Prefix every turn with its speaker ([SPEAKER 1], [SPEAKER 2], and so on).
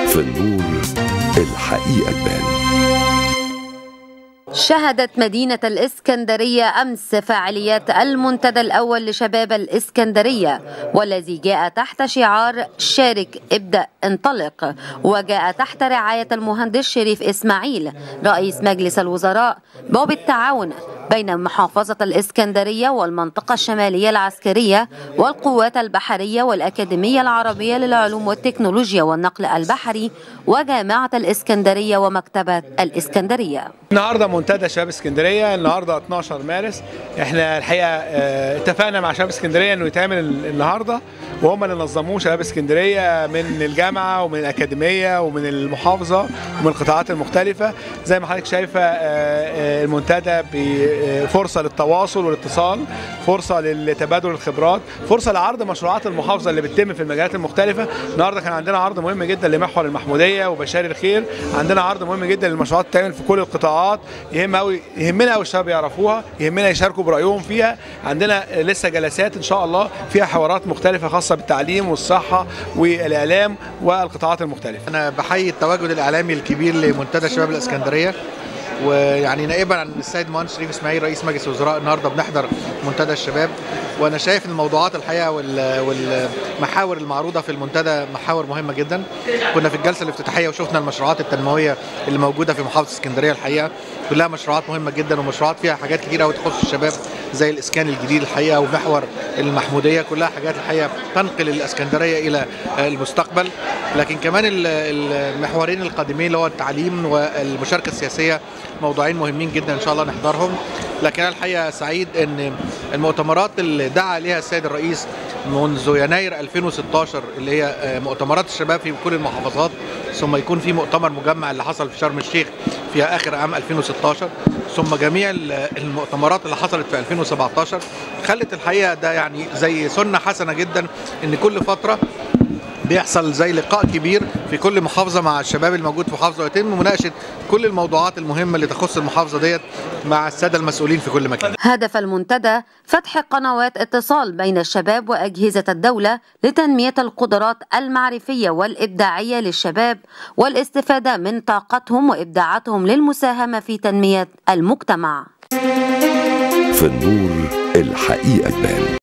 [SPEAKER 1] في النور الحقيقة تبان
[SPEAKER 2] شهدت مدينة الإسكندرية أمس فعاليات المنتدى الأول لشباب الإسكندرية والذي جاء تحت شعار شارك ابدأ انطلق وجاء تحت رعاية المهندس شريف إسماعيل رئيس مجلس الوزراء وبالتعاون بين محافظة الإسكندرية والمنطقة الشمالية العسكرية والقوات البحرية والأكاديمية العربية للعلوم والتكنولوجيا والنقل البحري وجامعة الإسكندرية ومكتبة الإسكندرية
[SPEAKER 3] النهارده منتدى شباب اسكندريه النهارده 12 مارس احنا الحقيقه اه اتفقنا مع شباب اسكندريه انه يتعمل النهارده وهم اللي نظموه شباب اسكندريه من الجامعه ومن الاكاديميه ومن المحافظه ومن القطاعات المختلفه زي ما حضرتك شايفه اه المنتدى بفرصه للتواصل والاتصال فرصه لتبادل الخبرات فرصه لعرض مشروعات المحافظه اللي بتتم في المجالات المختلفه النهارده كان عندنا عرض مهم جدا لمحور المحموديه وبشار الخير عندنا عرض مهم جدا للمشروعات بتتعمل في كل القطاعات يهم قوي يهمنا قوي الشباب يعرفوها يهمنا يشاركوا برايهم فيها عندنا لسه جلسات ان شاء الله فيها حوارات مختلفه خاصه بالتعليم والصحه والاعلام والقطاعات المختلفه
[SPEAKER 4] انا بحيي التواجد الاعلامي الكبير لمنتدى شباب الاسكندريه ويعني نائبا عن السيد المهندس شريف اسماعيل رئيس مجلس الوزراء النهارده بنحضر منتدى الشباب وانا شايف ان الموضوعات الحقيقه والمحاور المعروضه في المنتدى محاور مهمه جدا كنا في الجلسه الافتتاحيه وشفنا المشروعات التنمويه اللي موجوده في محافظه اسكندريه الحقيقه كلها مشروعات مهمه جدا ومشروعات فيها حاجات كتيره قوي تخص الشباب زي الاسكان الجديد الحقيقه ومحور المحموديه كلها حاجات الحقيقه تنقل الاسكندريه الى المستقبل لكن كمان المحورين القادمين اللي هو التعليم والمشاركه السياسيه موضوعين مهمين جدا ان شاء الله نحضرهم لكن انا الحقيقه سعيد ان المؤتمرات اللي دعا عليها السيد الرئيس منذ يناير 2016 اللي هي مؤتمرات الشباب في كل المحافظات ثم يكون في مؤتمر مجمع اللي حصل في شرم الشيخ في اخر عام 2016 ثم جميع المؤتمرات اللي حصلت في 2017 خلت الحقيقه ده يعني زي سنه حسنه جدا ان كل فتره بيحصل زي لقاء كبير في كل محافظة مع الشباب الموجود في محافظة ويتم مناقشة كل الموضوعات المهمة اللي تخص المحافظة ديت مع السادة المسؤولين في كل مكان
[SPEAKER 2] هدف المنتدى فتح قنوات اتصال بين الشباب وأجهزة الدولة لتنمية القدرات المعرفية والإبداعية للشباب والاستفادة من طاقتهم وإبداعاتهم للمساهمة في تنمية المجتمع
[SPEAKER 1] في النور الحقيقة تبان